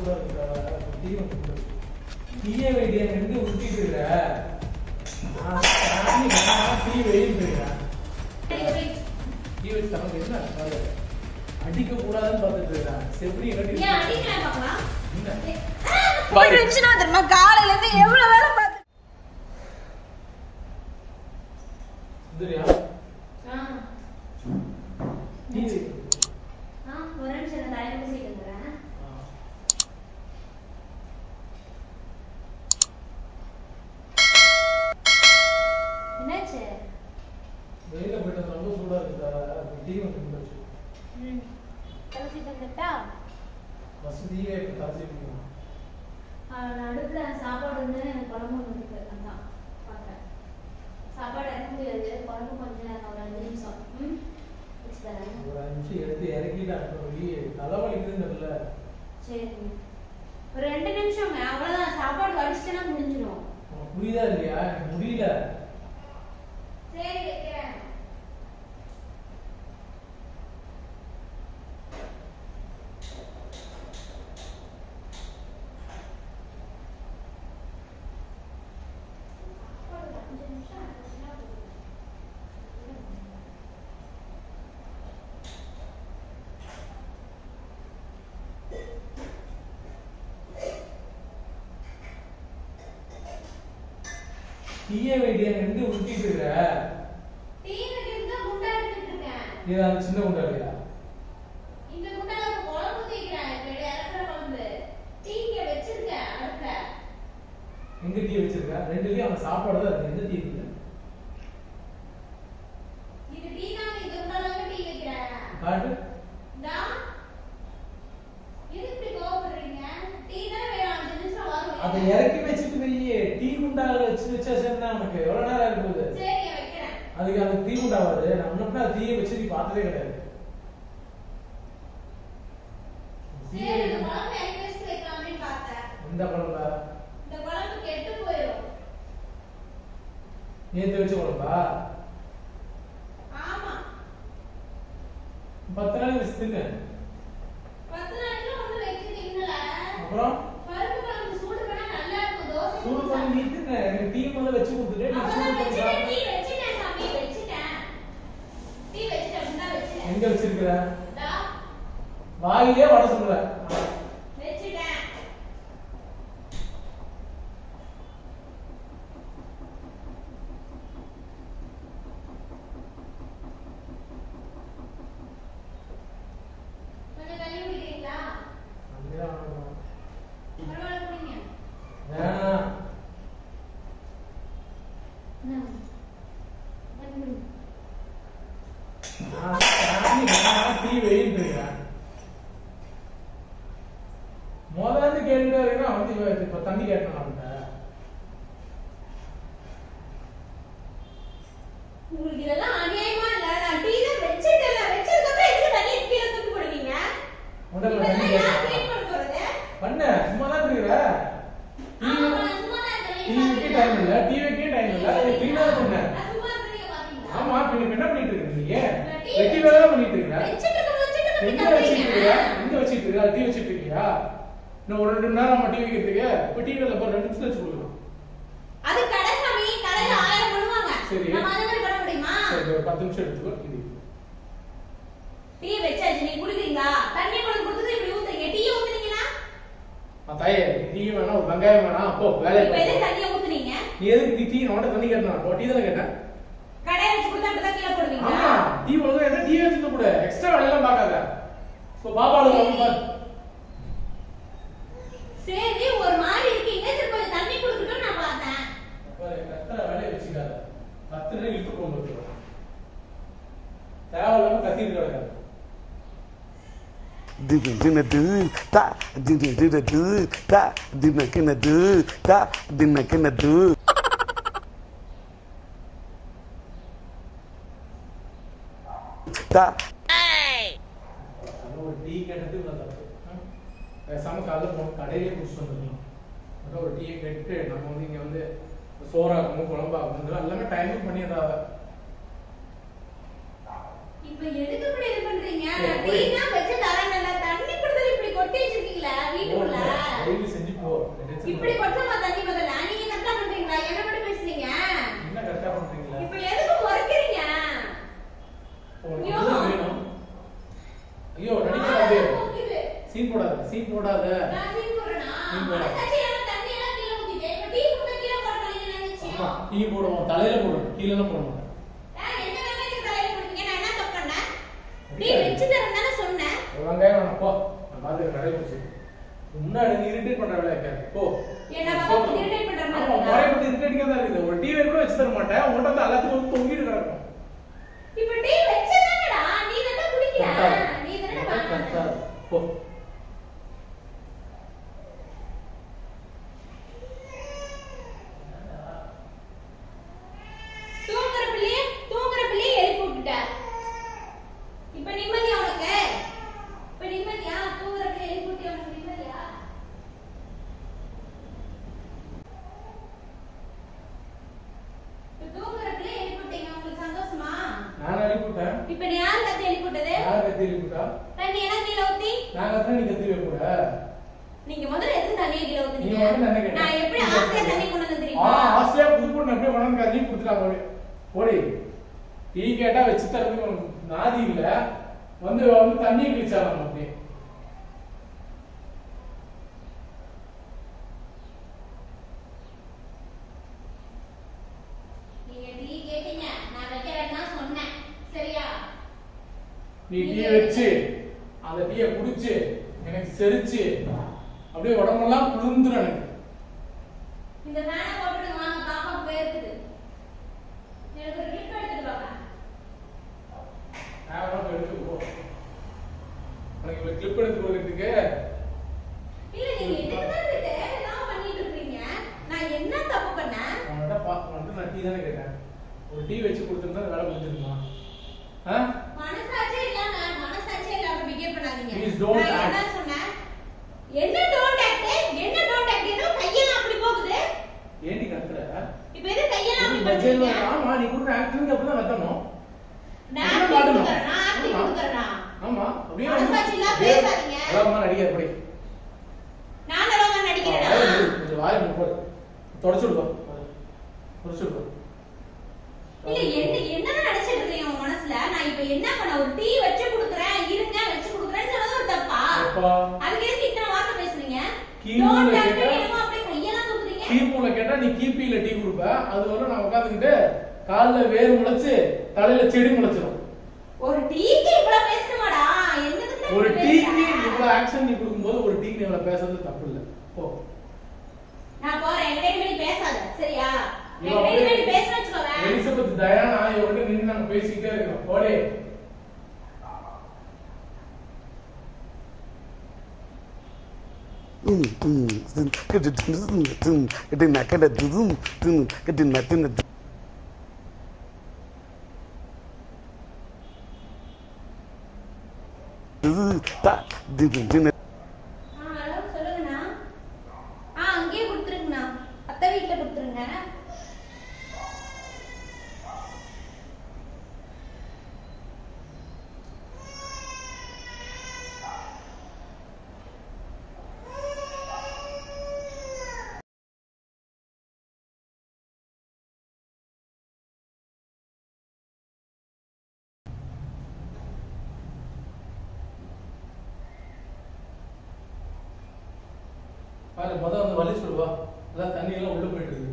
சூடா இருக்கா டீ வந்து டீயே வெயிட் எங்க ஊத்திட்டு இருக்க நான் சாமி, நான் டீ வெயிட் இருக்கேன் டீ வச்சு தரது என்ன பாரு. அடிக்க கூடாதுன்னு பார்த்துட்டு இருக்கேன் செப்படி கட்டி ஏன் அடிக்கிறேன் பார்க்கலாம் என்ன? போயிட்டு வச்சுனா தெரியுமா காலையில இருந்து எவ்வளவு வேலை பார்த்து சுந்தரியா ஆ டீ வை. ஆ ஒரு நிமிஷம் நான் தலையில பூசிட்டு வந்துடுறேன் ஆ. என்னாச்சு வெளியில போயிட்டு வந்து ரொம்ப சூடா இருக்குதா டீ வந்து போச்சு ம் கலசிட்டு வந்துட்டா வசதியே இப்ப தரச்சிருக்கீங்க நான் அடுப்புல சாப்பாடு வந்து எனக்கு குழம்பு ஒன்று இருக்கு அதான் பார்க்குறேன் சாப்பாடு இறக்க முடியாது குழம்பு கொஞ்சம் நேரம் ஒரு அஞ்சு நிமிஷம் ம் வச்சு தரேன் ஒரு அஞ்சு நிமிஷம் எடுத்து இறக்கிட்டாங்க வெளியே தலைவலிக்குதுன்னு தெரியல சரிங்க ஒரு ரெண்டு நிமிஷங்க அவ்வளோதான் சாப்பாடு வடிச்சிட்டேன்னா முடிஞ்சிடும் உனக்கு புரியுதா இல்லையா எனக்கு முடியல சரி வைக்கிறேன் டீயே வெயிட்டியா எங்க ஊத்திட்டு இருக்க டீ வைக்கிறது தான் குண்டா எடுத்துட்டு இருக்கேன் இது அந்த சின்ன குண்டா இல்லையா இந்த குண்டால ஒரு குழம்பு ஊத்திக்கிறேன் இப்ப இறக்குற குழம்பு டீ இங்க வச்சிருக்கேன் அடுப்புல எங்க டீ வச்சிருக்க ரெண்டுலயும் அவன் சாப்பாடு தான் இருக்கு எந்த டீ இருக்கு இது டீ தான் இந்த குண்டால தான் டீ வைக்கிறேன் காட்டு இந்தா. எதுக்கு இப்படி கோவப்படுறீங்க? டீ தானே வேணும், அஞ்சு நிமிஷம் வரும். அதை இறக்கி வச்சுட்டு வையே டீ குண்டால வச்சு வச்சா சேர்ந்தா உனக்கு எவ்வளவு நேரம் இருக்க போகுது சரி, நான் வைக்கிறேன். அதுக்கு அந்த டீ குண்டா வருது நான் முன்னாடி டீயை வச்சு நீ பார்த்ததே கிடையாது சரி, இந்த குழம்பு இறக்கி வச்சுட்டு வைக்கலாமேன்னு பார்த்தேன். இந்த குழம்பா இந்த குழம்பு கெட்டு போயிடும். நேத்து வச்ச குழம்பா ஆமா. பத்து நாளைக்கு வச்சு தின்னு பத்து நாளைக்கு ஒண்ணும் வச்சு தின்னல. அப்புறம் பருப்பு குழம்பு சூடு பண்ணா நல்லா இருக்கும். தோசை சூடு பண்ணி நீ தின்னு எனக்கு டீ முதல்ல வச்சு கொடுத்துட்டு நீ சூடு அவ்வளவுதான் பண்ணி வச்சுட்டேன், டீ சாப்பிடு. வச்சுட்டேன் சாமி, வச்சுட்டேன். டீ வச்சுட்டேன், இந்தா வச்சுட்டேன். எங்க வச்சிருக்கிற இந்தா, வாயிலே வட சொல்ற வச்சுட்டேன். கொஞ்சம் தண்ணி குடிக்கிறீங்களா அங்கதான் வேணும். பரவாயில்ல குடிங்க வேணாம் ம். தண்ணி குடிங்க. நான் சாமி, நான் டீ வெயின்னு இருக்கேன் முதல்ல கேட்டுட்டே இருக்கேன் அவன் வந்து இவன் இப்ப தண்ணி கேட்டான் அவன்கிட்ட உங்களுக்கு இதெல்லாம் அநியாயமா இல்ல நான் டீ தான் வச்சிட்டேன்ல வச்சதுக்கு அப்புறம் எதுக்கு தண்ணி கீழே தூக்கி போடுவீங்க உடல்ல இப்ப தண்ணி இதெல்லாம் யார் கேட்டான் க்ளீன் பண்ண போறது பண்ண சும்மா தான் இருக்கிற டீ ஆமா, நான் சும்மா தான் இருக்கேன். டீ வைக்க டைம் இல்ல டீ வைக்க டைம் இல்ல அதை கிளீனா பண்ண நான் சும்மா இருக்கேன், பாத்தீங்களா? ஆமா இப்ப நீ என்ன பண்ணிட்டு இருக்க நீ நான் டீ வெட்டி வேலை தான் பண்ணிட்டு இருக்க வச்சிட்டு இருக்கும், வச்சிட்டு இருக்கும், எங்க இப்படி வச்சிட்டு கத்துறீங்க. இருக்க எங்க வச்சிட்டு இருக்க டீ வச்சிட்டு இருக்கியா இன்னும் ஒரு ரெண்டு மணி நேரம் நம்ம டீ வைக்கிறதுக்கு இப்ப டீ கடையில போய் ரெண்டு நிமிஷம் வச்சு கொடுக்கலாம் அது கடை சாமி, கடையில ஆயிரம் பண்ணுவாங்க. சரி. நம்ம அந்த மாதிரி பண்ண முடியுமா? சரி ஒரு பத்து நிமிஷம் எடுத்துக்கோ இது டீ வச்சாச்சு, நீங்க குடிக்கிறீங்களா? தண்ணி கொண்டு கொடுத்தது இப்படி ஊத்துறீங்க. டீயை ஊத்துனீங்கன்னா? நான் தாயே டீ வேணாம் ஒரு வெங்காயம் வேணாம் அப்போ வேலையை இப்ப எதுக்கு பாரு. தண்ணியை ஊத்துனீங்க? நீ எதுக்கு நீ டீ நோட்ட தண்ணி கேட்டா இப்போ டீ தானே கேட்டேன் கடையில வச்சு கொடுத்தா அப்படிதான் கீழே போடுவீங்களா? ஆமா டீ ஒழுங்கா என்ன டீ வச்சுக்க கூட எக்ஸ்ட்ரா வேலையெல்லாம் பார்க்காத இப்போ பாப்பாளுக்கு வந்து பாரு சரி, ஒரு மாதிரி இருக்கீங்க. சரி, கொஞ்சம் தண்ணி குடுக்கட்டும்னு நான் பார்த்தேன். பாரு, கத்துற வேலையை வச்சுக்காத கத்துறே இழுத்து கொண்டு வந்துருவோம் தேவையில்லாம கத்திட்டு கிடக்காது Dina dina du ta dina dina du ta dina kina du ta dina kina du ta அது ஒரு டீ கேட்டது இவ்வளவு தப்பு ம்? பேசாம காலைல போன கடையிலே குடிச்சு வந்துடணும் அதான் ஒரு டீயை கேட்டு நம்ம வந்து இங்க வந்து சோறாக்கணும் குழம்பாக்கணும் எல்லாமே டைமுக்கு பண்ணிடுறாங்க இப்ப எதுக்கு இப்படி இது பண்றீங்க ஏய், டீ போய். தான் வச்சு தரேன்ல தண்ணி குடுத்தது இப்படி கொட்டி வச்சிருக்கீங்களா வீட்டுக்குள்ள சீன் போடாத சீன் போடாத நான் சீன் போடுறேனா? சீன் போடாத. மனசாட்சி இல்லாம தண்ணி எல்லாம் கீழே ஊத்திட்டேன். இப்ப டீ குடிச்சா கீழே போடணும் என்ன நினைச்சீங்க? ஆமா டீ போடுவோம் தலையில போடுவோம் கீழே போட மாட்டேன் ஏன் என்ன வெங்காயத்துக்கு தலையில போட்டீங்க? நான் என்ன தப்பு பண்ணேன்? டீ வச்சு தரேன் தானே சொன்னேன். ஒரு வெங்காயம் வேணாம் போ நான் பார்த்து கடை முடிச்சு முன்னாடி நீ இரிட்டேட் பண்ற வேலை இருக்காது போ என்ன பாப்பா irritate பண்ற மாதிரி ஆமா, இருக்கா? முறையை பத்தி irritating-ஆ தான் இருக்குது ஒரு டிவி கூட வச்சு தர மாட்டேன் உங்கள்கிட்ட வந்து எல்லாத்துக்கும் வந்து தொங்கிட்டு கிடக்கும் இப்ப டீ வச்சதானடா, நீ தானே குடிக்கிற. கத்தாது. நீ தானே கத்தாது. வாங்கின. போ தூங்குற பிள்ளைய தூங்குற பிள்ளைய எழுப்பி விட்டுட்ட இப்ப நிம்மதியா உனக்கு இப்ப நிம்மதியா தூங்குற பிள்ளைய எழுப்பி விட்டு உனக்கு நிம்மதியா இப்ப தூங்குற பிள்ளைய எழுப்பி விட்டீங்க உங்களுக்கு சந்தோஷமா நான் அனுப்பிவிட்டேன் இப்ப நீ யார் கத்து எழுப்பி விட்டது யார் கத்தி அனுப்பிவிட்டா தண்ணி என்ன கீழே ஊத்தி நான் கத்தினா நீ கத்தி வைக்க கூட நீங்க முதல்ல எதுக்கு தண்ணியை கீழே நீ ஊத்துனீங்க வந்து என்ன கேட்ட? நான் எப்படி ஆசையா தண்ணி கொண்டு வந்து ஆ தெரியுமா ஆசையா புது பொண்ணு அப்படியே கொண்டாந்து கறி கொடுத்துட்டாங்க அப்படியே. போடி டீ கேட்டா வச்சு தரதுக்கு உனக்கு நாதி இல்ல வந்து வந்து தண்ணி குளிச்சாங்க அப்படியே நீங்க டீ கேட்டீங்க நான் வைக்கிறேன்னா சொன்னேன் சரியா நீ டீ வச்சு அந்த டீயை குடிச்சு எனக்கு செரிச்சு அப்படியே உடம்பெல்லாம் குளிர்ந்துரும் எனக்கு இந்த ஃபேனை போட்டுடுங்க வாங்க பாப்பா போயிருக்குது எனக்கு ஒரு கிளிப் எடுத்துட்டு வாங்க நான் வேணா போய் எடுத்து போ உனக்கு இப்ப கிளிப் எடுத்து போகிறதுக்கு இல்ல நீங்க எதுக்கு தான் இந்த தேவையில்லாம பண்ணிட்டு இருக்கீங்க நான் என்ன தப்பு பண்ணேன் அவன்கிட்ட பா அவன்கிட்ட நான் டீ தானே கேட்டேன் ஒரு டீ வச்சு கொடுத்துருந்தா வேலை முடிஞ்சிருமா ஆ மனசாட்சியே இல்லாம மனசாட்சியே இல்லாம பிஹேவ் பண்ணாதீங்க Please don't நான் act. என்ன சொன்னேன் என்ன டோன்ட் ஆக்ட் என்ன டோன்ட் ஆக்ட் ஏதோ கையெல்லாம் அப்படி போகுது ஏண்டி கத்துற இப்போ எது கையெல்லாம் அப்படி நீ பட்ஜெட்ல பண்றீங்க ஆமா நீ கொடுக்குற ஆக்டிங் அப்படிதான் கத்தணும் நான் அப்படிதான் ஆக்டிங் காட்டணும். கொடுக்குறேன் நான் ஆக்டிங் ஆமா. கொடுக்குறேன் ஆமா அப்படியே மனசாட்சி இல்லாம அப்படியே பேசாதீங்க. அழகமா நடிகர் அப்படி நான் நல்லா நடிக்கிறேனா கொஞ்சம் வாய் மூடு தொடச்சு விடுவா தொடச்சு விடுவா இல்ல என்ன என்னதான் நினைச்சிட்டு இருக்கீங்க உங்க மனசுல நான் இப்ப என்ன பண்ண ஒரு டீ வச்சு குடுக்குறேன் இருங்க வச்சு குடுக்குறேன்னு சொன்னது ஒரு தப்பா எப்பா அதுக்கு எதுக்கு இத்தனை வார்த்தை பேசுறீங்க கீழே Don't act கேட்டா- என்னமோ அப்படியே கையெல்லாம் தூக்குறீங்க கீப்பூல கேட்டா நீ கீப்பில டீ கொடுப்ப அது வரை நான் உட்காந்துக்கிட்டு கால்ல வேர் முளைச்சு தலையில செடி முளைச்சிடும் ஒரு டீக்கு இவ்வளவு பேசணுமாடா என்னதுக்கு ஒரு இப்படி டீக்கு பேசுற? இவ்வளவு ஆக்ஷன் நீ கொடுக்கும்போது ஒரு டீக்கு நீ இவ்வளவு பேசுறது தப்பு இல்ல போ நான் போறேன் என்கிட்ட இனிமேல் பேசாத சரியா இவன் என்கிட்ட அப்படியே இனிமேல் பேசுறேன்னு வச்சுக்கோவேன் எலிசபெத் டயானா இவர்கிட்ட நின்று நாங்க பேசிக்கிட்டே இருக்கோம் போடே ஆ ஹலோ சொல்லுங்கண்ணா ஆ அங்கேயே கொடுத்துருங்கண்ணா அத்தை வீட்டுல கொடுத்துருங்க பாரு முத வந்து வலி சொல்லுவா அதான் தண்ணி எல்லாம் உள்ள போயிட்டு இருக்கு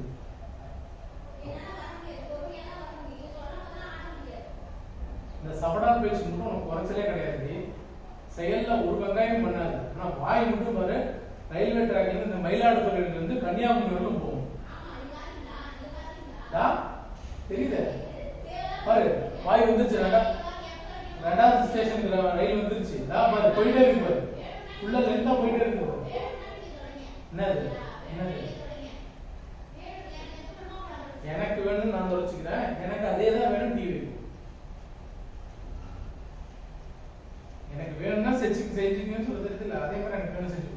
இந்த சபடா பேச்சு மட்டும் உனக்கு குறைச்சலே கிடையாது செயல்ல ஒரு வெங்காயம் பண்ணாது ஆனா வாய் மட்டும் பாரு ரயில்வே ட்ராக்ல இருந்து இந்த மயிலாடுதுறையில இருந்து கன்னியாகுமரி வரலும் போகும் டா, தெரியுது பாரு வாய் வந்துருச்சு ரெண்டா ரெண்டாவது ஸ்டேஷனுக்கு ரயில் வந்துருச்சு டா பாரு போயிட்டே இருக்கு பாரு உள்ள லென்த்தா போயிட்டே இருக்கு பாரு என்னது என்னது எனக்கு வேணும்னு நான் தொலைச்சுக்கிறேன் எனக்கு அதே தான் வேணும் டிவி எனக்கு வேணும்னா செஞ்சு செஞ்சுக்கன்னு சொல்ல தெரியல அதே மாதிரி எனக்கு வேணும் செஞ்சு கொடு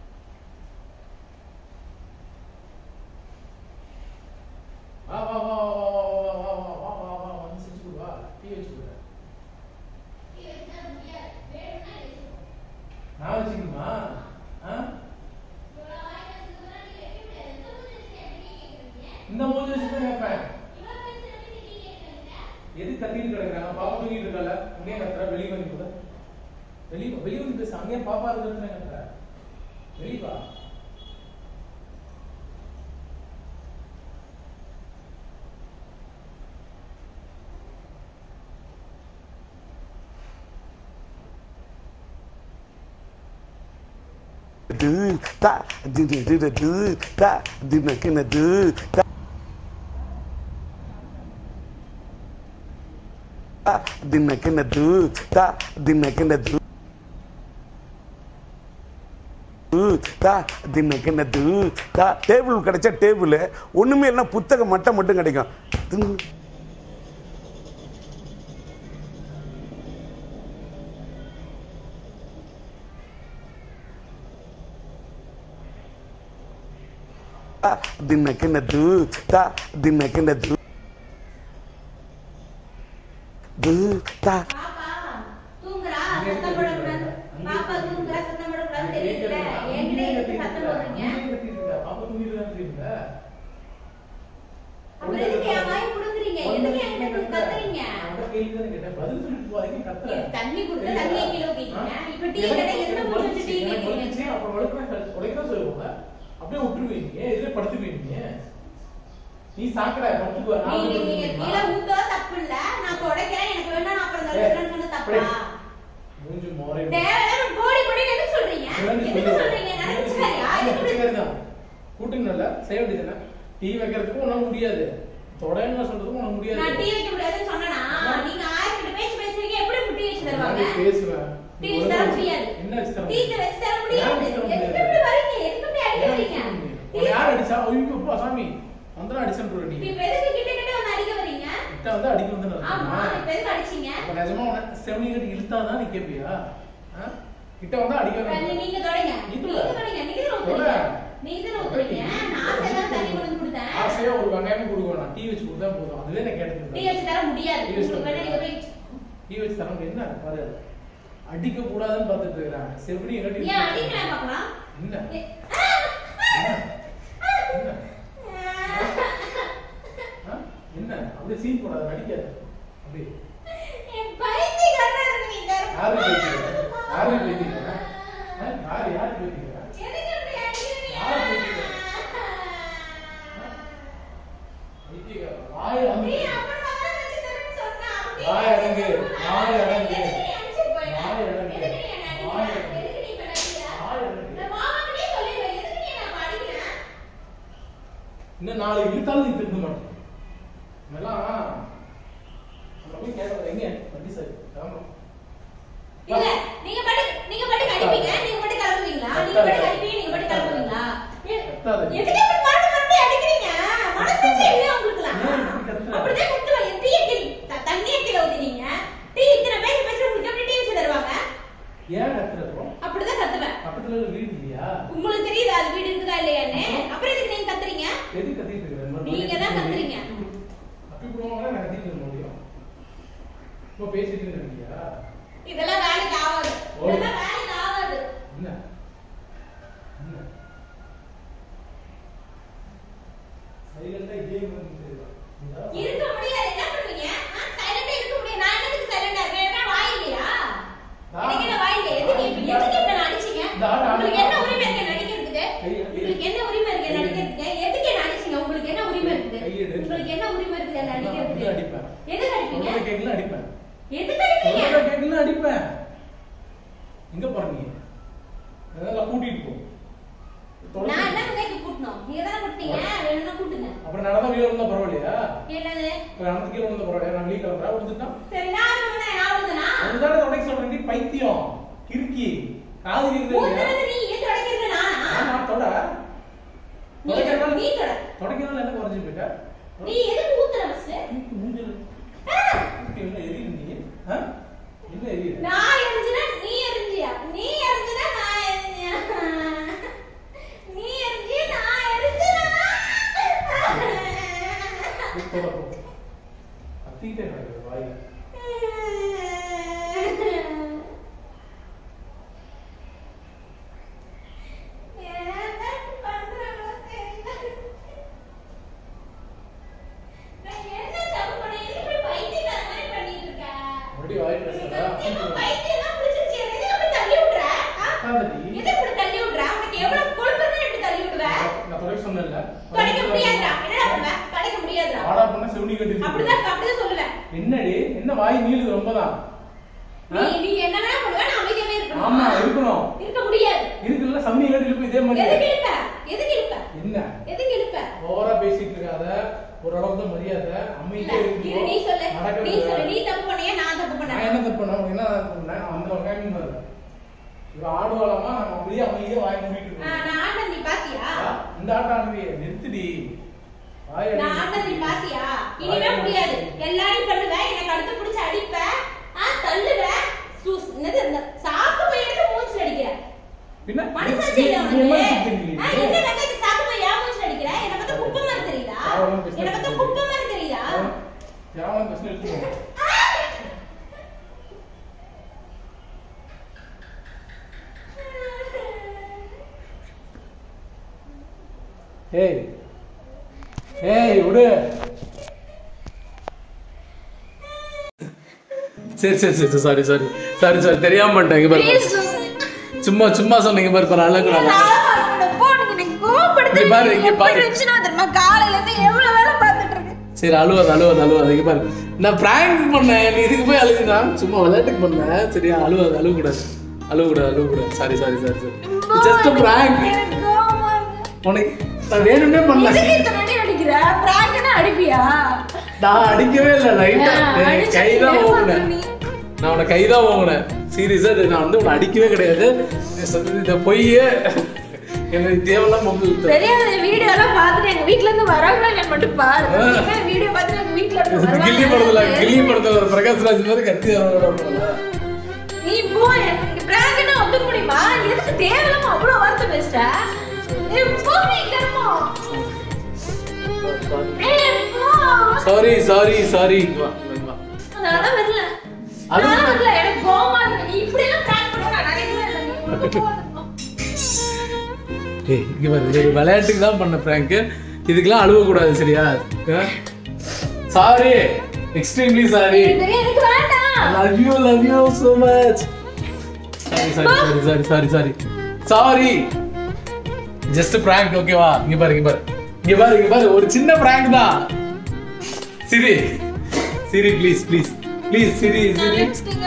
வா வா வா வா வா வா வா வா வா வா வா வந்து செஞ்சு கொடு வா டீ வச்சு கொடு நான் வச்சுக்கணுமா ஆ இந்த மூஞ்சி வச்சு தான் கேட்பேன் எது கத்திட்டு கிடக்குறாங்க பாப்பா தூங்கிட்டு இருக்கல உடனே கத்துறா வெளியே வந்து கூட வெளிய வா வெளிய வந்து பேசு அங்கேயே பாப்பா இருக்கிறதுல வெளிய வா du ta du du du du du ta du na ke na du ta ta du na ke na du ta du na ke na du தா தின்னக்கு தூ தா டேபிள் கிடைச்சா டேபிள் ஒண்ணுமே இல்லை புத்தகம் மட்டும் மட்டும் கிடைக்கும் தின்னு. ta தின்னக்கு தூ தா தின்னக்கு தூ தூ தா பாப்பா தூங்குறா சத்தம் போடக்கூடாது பாப்பா தூங்குறா சத்தம் போடக்கூடாது தெரியல என்கிட்ட எதுக்கு சத்தம் போடுறீங்க பாப்பா தூங்கிட்டு தான் இருக்கீங்க அப்புறம் எதுக்கு என் வாய் புடுங்குறீங்க எதுக்கு என்கிட்ட கத்துறீங்க அந்த கேள்வி தான் கேட்டேன் பதில் சொல்லிட்டு போறீங்க கத்துறேன் தண்ணி கொடுத்தா தண்ணியை கீழே ஊத்திட்டீங்க இப்ப டீ கடை எத்தனை மூணு வச்சு டீ கேட்கிறீங்க அப்புறம் வளர்க்குறேன் உடைக்கிறேன் சொல்லுவாங்க அப்படியே விட்டுருவீங்க இதுல படுத்துக்குவீங்க நீ சாக்கடை படுத்துக்குவ நான் நீங்க வந்து நீங்க விட்டுருவேன். கீழே ஊத்தோ தப்பு இல்ல நான் துடைக்கிறேன் எனக்கு வேண்டாம் நான் அப்புறம் துடைக்கிறேன்னு சொன்ன தப்பா மூஞ்சி மோரை தேவையில்லாம கோடி கோடி எதுக்கு சொல்றீங்க எதுக்கு சொல்றீங்க நினைச்சுக்காரியா எதுக்கு கூட்டுங்கல்ல செய்ய வேண்டியதுல டீ வைக்கிறதுக்கும் உனக்கு முடியாது தொடன்னு சொல்றதுக்கும் உனக்கு முடியாது நான் டீ வைக்க முடியாதுன்னு சொன்னனா நீங்க ஆயிரத்தி எட்டு பேச்சு பேசுறீங்க எப்படி டீ வச்சு தருவாங்க நான் பேசுவேன் டீ வச்சு தர முடியாது என்ன வச்சு தர டீ வச்சு தர முடியாது ஏன் வச்சு தர எதுக்கு முடியாது? இப்படி வரீங்க எதுக்கு இப்படி அடிக்கிறீங்க உன்னை யார் அடிச்சா ஐயோ அப்பா சாமி வந்தா அடிச்சேன் நீ இப்ப எதுக்கு கிட்ட கிட்ட வந்து அடிக்க வரீங்க கிட்ட வந்து அடிக்க வந்து ஆமா இப்ப எதுக்கு அடிச்சீங்க அப்ப நிஜமா உன செவனி கட்டி இழுத்தாதான் நீ கேப்பியா ஆ? கிட்ட வந்தா அடிக்க கண்ணு வேண்டாம். நீங்க தொடங்க நீ நீங்க தொட. தொடங்க நீங்க தான் தொட. ஊத்துறீங்க நீங்க தான் ஊத்துறீங்க நான் செல்லாம் தண்ணி கொண்டு வந்து கொடுத்தேன் ஆசையா ஒரு வெங்காயமும் கொடுக்க வேணாம் டீ வச்சு கொடுத்தா போதும் அதுவே நான் டீ கேட்டது வச்சு தர முடியாது டீ வச்சு உங்களுக்கு வேணா நீங்க போய் டீ வச்சு தர முடியும் என்ன பாரு அடிக்க கூடாதுன்னு பார்த்துட்டு இருக்கிறான் செவனியை கட்டி ஏன் அடிக்கிறேன் பார்க்கலாம் என்ன ஏ- என்ன ஆ? என்ன அப்படியே சீன் போடாத நடிக்காத அப்படியே என் பைத்தியக்காரனா இருக்கீங்க. யாரு பேசிக்கிறா யாரு பேசிக்கிறா ஆ? யாரு யாரு பேசிக்கிறா எதுக்கு இப்படி அடிக்கிறீங்க? யாரு பேசிக்கிறா வாய் நீ வந்து அப்புறம் வந்து வச்சு தரேன்னு சொன்னா, அப்படியே வாய் அடங்கு, வாய் அடங்கு. எதுக்கு நீ அடிச்சிட்டு போயிட்ட? வாய் அடங்கு. எதுக்கு நீ என்னை அடிக்கிற? வாய் அடங்கு. எதுக்கு நீ இப்ப அடிக்கிற? வாய் அடங்கு. நான் மாமாக்கிட்டயே சொல்லிடுவேன். எதுக்கு நீ என்னை அப்ப அடிக்கிற? இன்னும் நாலு இழுத்தாலும் நீ திருந்த மாட்டேன் இதெல்லாம் நம்ம போய் கேட்கறது எங்க வண்டி சார் கிளம்புறோம் இல்ல, நீங்க பாட்டுக்கு- நீங்க பாட்டுக்கு அடிப்பீங்க, நீங்க பாட்டுக்கு கிளம்புவீங்களா? நீங்க பாட்டுக்கு அடிப்பீங்க, நீங்க பாட்டுக்கு கிளம்புவீங்களா? எ- கத்தாத. எதுக்கு இப்படி மறுபடி மறுபடி அடிக்கிறீங்க? மனசாட்சி இல்லையா உங்களுக்குலாம்? ஏன் இப்படி கத்துற? அப்படிதான் குத்துவேன். என் டீயை கீழ- த- தண்ணியை கீழ ஊத்தினீங்க. டீ இத்தனை பேர் பேசுறவங்களுக்கு எப்படி டீ வச்சு தருவாங்க? ஏன் கத்துறோம் அப்படிதான் கத்துவேன். பக்கத்துல ஒரு வீடு இல்லையா உங்களுக்கு தெரியுதா அது வீடு இருக்குதா இல்லையான்னு அப்புறம் எதுக்கு நீங்க கத்துறீங்க எது கத்திட்டு இருக்கிற நீங்க தான் கத்துறீங்க. அப்படி போவாங்க நான் கத்திட்டு இருக்க முடியும் இப்போ பேசிட்டு இருக்கீங்க இதெல்லாம் வேலைக்கு ஆகாது ஓ. இதெல்லாம் வேலைக்கு ஆகாது என்ன என்ன சைலண்டா இதே மாதிரி செய்யலாம். இருக்க முடியாது என்ன பண்ணுவீங்க சைலண்டா இருக்க முடியாது நான் என்னதுக்கு சைலண்டா இருக்கேன் என்ன வாய் இல்லையா எனக்கு என்ன வாய் இல்லையா எதுக்கு இப்ப எதுக்கு இப்ப நான் அடிச்சீங்க இந்த ஆள் உங்களுக்கு என்ன உரிமை இருக்கு என்ன அடிக்கிறதுக்கு கையை- உங்களுக்கு என்ன உரிமை இருக்கு என்ன அடிக்கிறதுக்கு எதுக்கு என்ன அடிச்சீங்க உங்களுக்கு என்ன உரிமை இருக்குது கையெடு. உங்களுக்கு என்ன உரிமை இருக்குது என்ன நான் அடிக்கிறதுக்கு அப்படிதான் அடிப்பேன். எதுக்கு அடிப்பீங்க சொல்றத கேட்கல அடிப்பேன் எதுக்கு அடிப்பீங்க சொல்றத கேட்கல அடிப்பேன் எங்க போற நீ அதெல்லாம் கூட்டிட்டு போ தொடர்ந்து- நான் என்ன பண்ணேன் கூட்டணும் நீங்க தானே கூட்டிங்க வேணும்னா கூட்டுங்க அப்புறம் நடந்தா வீடு இருந்தா பரவாயில்லையா என்னது இப்ப நடந்து கீழே இருந்தா பரவாயில்லையா நான் வெளியே கிளம்புறேன் வந்துட்டான் சரி நான் சொன்னேன் நான் ஊத்துனா அதுதானே தொடக்க சொல்றேன் நீ பைத்தியம் கிறுக்கி காது கேக்குது இல்லையா ஊத்துறது நீ ஏன் தொடக்கிறது நானா ஆமா தொட நீ தொடக்கிறனால நீ தொட தொடக்கிறனால என்ன குறைஞ்சு போயிட்ட நீ எதுக்கு ஊத்துற ஃபர்ஸ்ட் மூஞ்சில என்ன எரியுது நீ ஆ? என்ன எரியுது நான் எரிஞ்சுனா நீ எரிஞ்சியா நீ எரிஞ்சுனா நான் எரிஞ்சியா நீ எரிஞ்சி நான் எரிஞ்சுனா தொட போ கத்திக்கிட்டே நடக்குது வாயில என்ன பண்றேனோ தெரியல நான் என்ன தப்பு விடாதடி. எதை இப்படி தள்ளி விடுற உனக்கு எவ்வளவு கொழுப்பு இருந்தா இப்படி தள்ளி விடுவ நான் தொடக்க சொன்னேன்ல. தொடைக்க முடியாதுடா என்னடா பண்ணுவ தொடைக்க முடியாதுடா வாடா பொண்ணு செவுனி கட்டிருக்கு. அப்படிதான் அப்படிதான் சொல்லுவேன் என்னடி என்ன வாய் நீளுது ரொம்பதான் நீ நீ என்ன வேணா பண்ணுவ நான் அமைதியாவே இருக்கணும் ஆமா இருக்கணும் இருக்க முடியாது இருக்குல்ல சம்மி கட்டி இருப்பு இதே மாதிரி எதுக்கு இழுப்ப எதுக்கு இழுப்ப என்ன எதுக்கு இழுப்ப ஓவரா பேசிட்டு இருக்காத ஒரு அளவுக்கு தான் மரியாதை இல்ல அமைதியா இரு இருக்கணும். நீ சொல்லு நடக்கிறது நீ சொல்லு வேற. நீ தப்பு பண்ணியா நான் தப்பு நான் பண்ணேன் என்ன தப்பு பண்ணேன் உனக்கு என்ன தப்பு பண்ணேன் அந்த வெங்காயம் பாரு இவ ஆடுவாளமா நம்ம அப்படியே அமைதியா வாய் மூடிட்டு ஆ, இருக்கோம் நான் ஆண்டது நீ பாத்தியா இந்த ஆட்டம் ஆடுறியே நிறுத்துடி வாய் நான் ஆண்டது நீ அடி. பாத்தியா இனிமே முடியாது எல்லாரும் பண்ணுவ எனக்கு அடுத்து பிடிச்சு அடிப்ப ஆ தள்ளுவ சூஸ் என்னது இந்த சாக்கு பையனுக்கு மூஞ்சில அடிக்கிற பின்ன மனசாட்சி இல்ல நீ என்ன உனக்கு திட்டுறீங்க? ஆ, என்ன வெங்காயத்தை சாக்கு பையன் ஏன் மூஞ்சில அடிக்கிற என்ன பார்த்தா குப்பை மாதிரி தெரியுதா யாரெல்லாம் பேசுறது? என்ன பார்த்தா குப்பை மாதிரி தெரியுதா யாரும் பிரச்சனை எடுத்துக்கோ ஏய் ஏய் விடு சரி சரி சரி சாரி சாரி சாரி சாரி தெரியாம பண்ணிட்டேன் இங்க பாரு சும்மா சும்மா சொன்னீங்க பாரு பாரு அழகுறாங்க இங்க பாரு, இங்க பாரு. காலையில இருந்து எவ்வளவு வேலை பார்த்துட்டு இருக்கு சரி அழுவாது அழுவாது அழுவாது இங்க பாரு நான் பிராங்க் பண்ணேன் நீ இதுக்கு போய் அழுகுனா சும்மா விளையாட்டுக்கு பண்ணேன் சரியா அழுவாது அழுவ கூடாது அழுவ கூடாது அழுவ கூடாது sorry sorry sorry sorry just prank எனக்கு கோவமா இருக்கு. உனக்கு நான் வேணும்னே பண்ணல எதுக்கு இத்தனை அடி அடிக்கிற பிராங்க்னா அடிப்பியா நான் அடிக்கவே இல்லை லைட்டா ஆ, அடிச்சு கைதான் ஏமாத்து ஓங்குனேன் நீ. நான் உன கைதான் ஓங்குனேன் சீரியஸா நான் வந்து உன்னை அடிக்கவே கிடையாது நீ சொன்னது இந்த பொய்யே எனக்கு தேவையில்லாம் மொபைல் தெரியாத வீடியோ எல்லாம் பார்த்துட்டு எங்க வீட்ல இருந்து வராங்களா இல்லையான்னு மட்டும் பாரு வீடியோ பார்த்து எங்க வீட்ல இருந்து கில்லி படத்துல வருவாங்க கில்லி படத்துல ஒரு பிரகாஷ் ராஜ் மாதிரி கத்தி வர நீ போ எனக்கு பிராங்க்னா ஒத்துக்க முடியுமா எதுக்கு தேவையில்லாம அவ்வளவு வார்த்தை பேசுற ஏய், போ நீ கர்மோ ஏய், போ. சாரி சாரி சாரி வா இங்க வா அதனால வரல அது- நான் வரல எனக்கு கோவமா இருக்கு நீ இப்படி எல்லாம் பிராங்க் பண்ணுவ நான் நினைக்கவே இல்லை நீ ஒழுங்கா போ. ஏய் இங்க பாரு இது ஒரு விளையாட்டுக்கு தான் பண்ண பிராங்க் இதுக்கெல்லாம் அழுவ கூடாது சரியா சாரி எக்ஸ்ட்ரீம்லி சாரி எனக்கு தெரியும் எனக்கு வேண்டாம் love you love you so much sorry sorry sorry sorry sorry sorry sorry just prank ஓகேவா இங்க பாரு இங்க பாரு இங்க பாரு இங்க பாரு ஒரு சின்ன பிராங்க் தான் சிரி சிரி ப்ளீஸ் ப்ளீஸ் ப்ளீஸ் சிரி சிரி லிப்ஸ்டிக்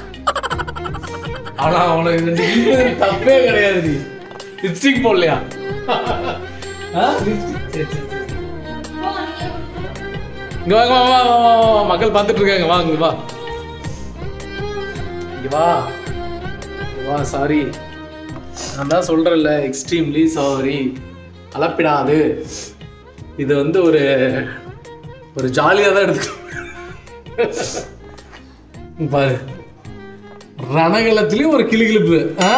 ஆனா உனக்கு இந்த இழுத்தது தப்பே கிடையாது நீ லிப்ஸ்டிக் போடலையா ஆ? lipstick. சரி, சரி, சரி. போ நீ இங்க வாங்க வா வா வா வா, வா மக்கள் பார்த்துட்டு இருக்காங்க வா இங்க வா இங்க வா இங்க வா சாரி நான் தான் சொல்றேன்ல எக்ஸ்ட்ரீம்லி சாரி அலப்பிடாது இது வந்து ஒரு ஒரு ஜாலியாக தான் எடுத்துக்கோ பாரு ரணகலத்திலயும் ஒரு கிளுகிளுப்பு ஆ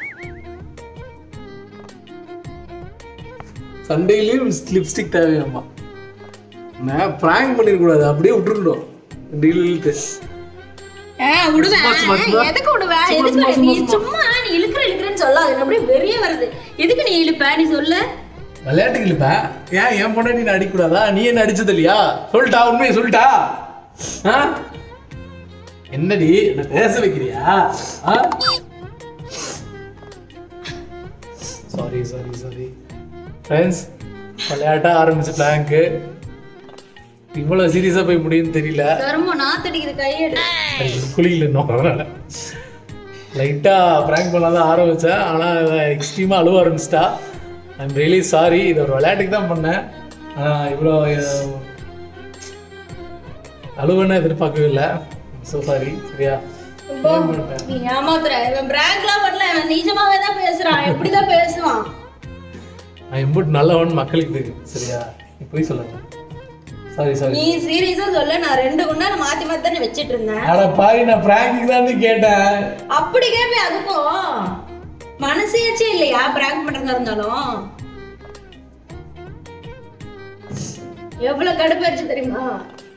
சண்டையிலயும் லிப்ஸ்டிக் தேவையாம்மா நான் ப்ராங்க் பண்ணிருக்கூடாது அப்படியே விட்டுருக்கணும் டீல் இழுத்து ஆ, விடுவேன். சும்மா, சும்மா, சும்மா. எதுக்கு விடுவேன்? சும்மா, எதுக்கு சும்மா, நீ சும்மா, சும்மா நீ இழுக்கிற இழுக்கிறேன்னு சொல்லாத. எனக்கு அப்படியே வெறியே வருது. எதுக்கு நீ இழுப்ப? நீ சொல்லு. விளையாட்டுக்கு இழுப்ப ஏன் என் பொண்டாட்டி நான் அடிக்கக்கூடாதா நீ என்ன அடிச்சது இல்லையா சொல்லிட்டா உண்மையை சொல்லிட்டா ஆ என்னடி என்ன பேச வைக்கிறியா சாரி சாரி சாரி ஃப்ரெண்ட்ஸ் விளையாட்டா ஆரம்பிச்ச பிளாங்க்கு இவ்வளோ சீரியஸாக போய் முடியும்னு தெரியல கருமம், நாத்தடிக்குது கையெடு. குளிக்கல இன்னும் அதனால லைட்டாக ப்ராங்க் பண்ணலாம் தான் ஆரம்பித்தேன் ஆனால் எக்ஸ்ட்ரீமாக அழுவ ஆரம்பிச்சிட்டா ஐம் ரியலி சாரி இது ஒரு விளையாட்டுக்கு தான் பண்ணேன் ஆனால் இவ்வளோ அழுவன்னு எதிர்பார்க்கவே இல்லை ஸோ சாரி சரியா போ. நீ ஏமாத்துற. இவன் prank எல்லாம் பண்ணல. இவன் நிஜமாவே தான் பேசுறான். எப்படிதான் பேசுவான்? நான் எம்புட் நல்லவன் மக்களுக்கு தெரியும் சரியா நீ போய் சொல்லுங்க சாரி சாரி நீ serious ஆ சொல்லு. நான் ரெண்டு குண்டான மாத்தி மாத்தி தானே வச்சிட்டு இருந்தேன். அட பாரி நான் ப்ராங்கிங் தான் கேட்டேன் அப்படி கேப்பே அதுக்கும் மனசாட்சியே இல்லையா பிராங்க் பண்றதா இருந்தாலும் எவ்வளவு கடுப்பாயிருச்சு தெரியுமா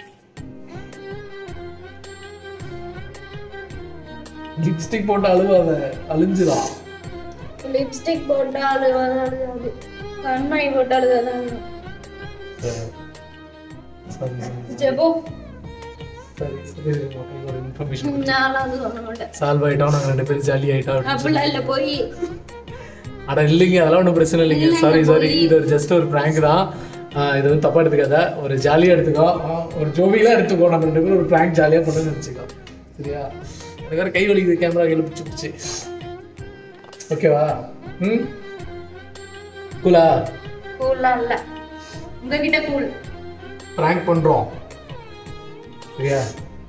லிப்ஸ்டிக் போட்டு அழுவாத அழிஞ்சிடா லிப்ஸ்டிக் போட்டா அழுவாது அழுகாது கண்மை போட்டு அழுதாதான் சாரி சாரி ஜெபோ சரி சரி ஒரு இன்ஃபர்மேஷன் நானும் அது சொல்ல மாட்டேன் சால்வ் ஆயிட்டோம் நாங்கள் ரெண்டு பேரும் ஜாலி ஆயிட்டோம் அப்படிலாம் இல்லை போய் அட இல்லைங்க அதெல்லாம் ஒன்றும் பிரச்சனை இல்லைங்க இல்லைங்க, சாரி சாரி போய். இது ஒரு ஜஸ்ட் ஒரு ப்ராங்க் தான் ஆஹ் இது வந்து தப்பா எடுத்துக்காத ஒரு ஜாலியாக எடுத்துக்கோ ஆஹ் ஒரு ஜோவியெலாம் எடுத்துக்கோ நம்ம ரெண்டு பேரும் ஒரு ப்ராங்க் ஜாலியாக பண்ணுன்னு வச்சுக்கோ சரியா எனக்கு வேறு கை வலிக்குது கேமரா கையில் பிடிச்சி பிடிச்சி ஓகேவா ம் கூலா கூல்லாம் இல்லை உங்ககிட்ட கூல் ப்ராங்க் பண்ணுறோம் சரியா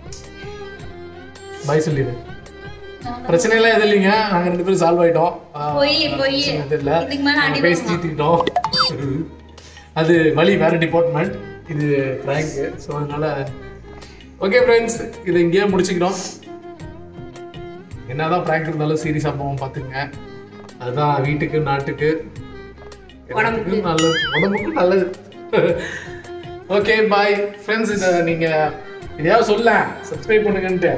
பாய் சொல்லிடு பிரச்சனை எல்லாம் எதுவும் இல்லைங்க நாங்கள் ரெண்டு பேரும் சால்வ் ஆயிட்டோம் ஆஹ் பொய், பொய். பிரச்சனை எதுவும் இல்லை இதுக்கு மேல அடி நாங்க பேசி வாங்குவோம். தீர்த்துக்கிட்டோம் அது வழி வேற டிபார்ட்மெண்ட் இது ப்ராங்க் ஸோ அதனால ஓகே ஃப்ரெண்ட்ஸ் இதை இங்கேயே முடிச்சுக்கிறோம் என்னதான் ப்ராங்க் இருந்தாலும் சீரியஸ் சம்பவம் பார்த்துங்க அதுதான் வீட்டுக்கு நாட்டுக்கு உடம்புக்கு. எல்லாத்துக்கும் நல்லது உடம்புக்கும் நல்லது ஓகே பாய் ஃப்ரெண்ட்ஸ் இதை நீங்கள் இதையாவது சொல்ல சப்ஸ்கிரைப் பண்ணுங்கன்ட்டு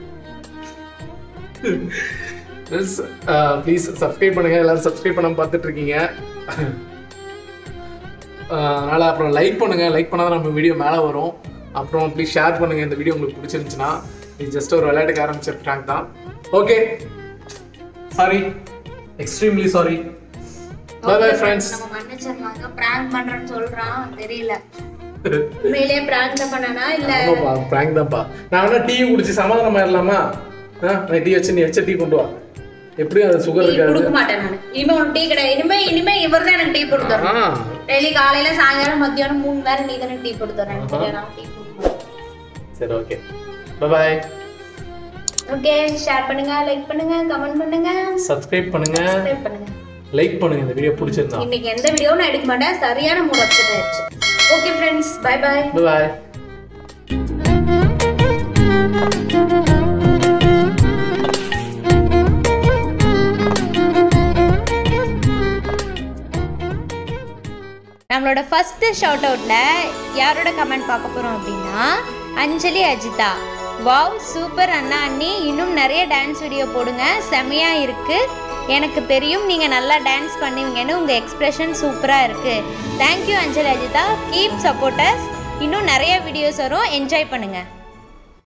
ப்ளீஸ் சப்ஸ்கிரைப் பண்ணுங்க எல்லாரும் சப்ஸ்கிரைப் பண்ணாம பார்த்துட்டு இருக்கீங்க அஹ் அதனால அப்புறம் லைக் பண்ணுங்க லைக் பண்ணாதான் நம்ம வீடியோ மேலே வரும் அப்புறம் ப்ளீஸ் ஷேர் பண்ணுங்க இந்த வீடியோ உங்களுக்கு பிடிச்சிருந்துச்சுன்னா இது ஜஸ்ட் ஒரு விளையாட்டுக்கு ஆரம்பிச்ச ப்ராங்க் தான் okay sorry extremely sorry bye bye friends நம்ம மன்னிச்சிடலாங்க பிராங்க் பண்றேன்னு சொல்றான் தெரியல உண்மையிலேயே பிராங்க் தான் பண்ணனா இல்ல ஆமாப்பா ப்ராங்க் தான்ப்பா நான் வேணா டீ குடிச்சு சமாதானம் ஆயிடலாமா ஆ நான் டீ வச்சு நீ வச்ச டீ கொண்டு வா எப்படியும் அது சுகர் டீ இருக்காது கொடுக்க மாட்டேன் நான் இனிமே உனக்கு டீ கிடையாது இனிமே இனிமே இவர் தான் எனக்கு டீ போட்டு ஆ தரணும் டெய்லி காலையில சாயங்காலம் மத்தியானம் மூணு நேரம் நீ தானே டீ போட்டு தரேன் எனக்கு தெரியாது, நான் டீ கொடுக்க மாட்டேன் சரி ஓகே பாய் ஓகே ஷேர் பண்ணுங்க லைக் பண்ணுங்க கமெண்ட் பண்ணுங்க சப்ஸ்கிரைப் பண்ணுங்க சப்ஸ்கிரைப் பண்ணுங்க லைக் பண்ணுங்க இந்த வீடியோ பிடிச்சிருந்தா இன்னைக்கு எந்த வீடியோவும் நான் எடுக்க மாட்டேன் சரியான மூட் அப்செட் ஆயிடுச்சு okay friends bye bye bye நம்மளோட ஃபர்ஸ்ட் ஷவுட் அவுட்ல யாரோட கமெண்ட் பார்க்க போறோம் அப்படின்னா அஞ்சலி அஜிதா வாவ் சூப்பர் அண்ணா அண்ணி இன்னும் நிறைய டான்ஸ் வீடியோ போடுங்க செமையா இருக்கு எனக்கு தெரியும் நீங்க நல்லா டான்ஸ் பண்ணுவீங்கன்னு உங்க எக்ஸ்பிரஷன் சூப்பரா இருக்கு thank you Anjali Ajitha keep supporters இன்னும் நிறைய வீடியோஸ் வரும் என்ஜாய் பண்ணுங்க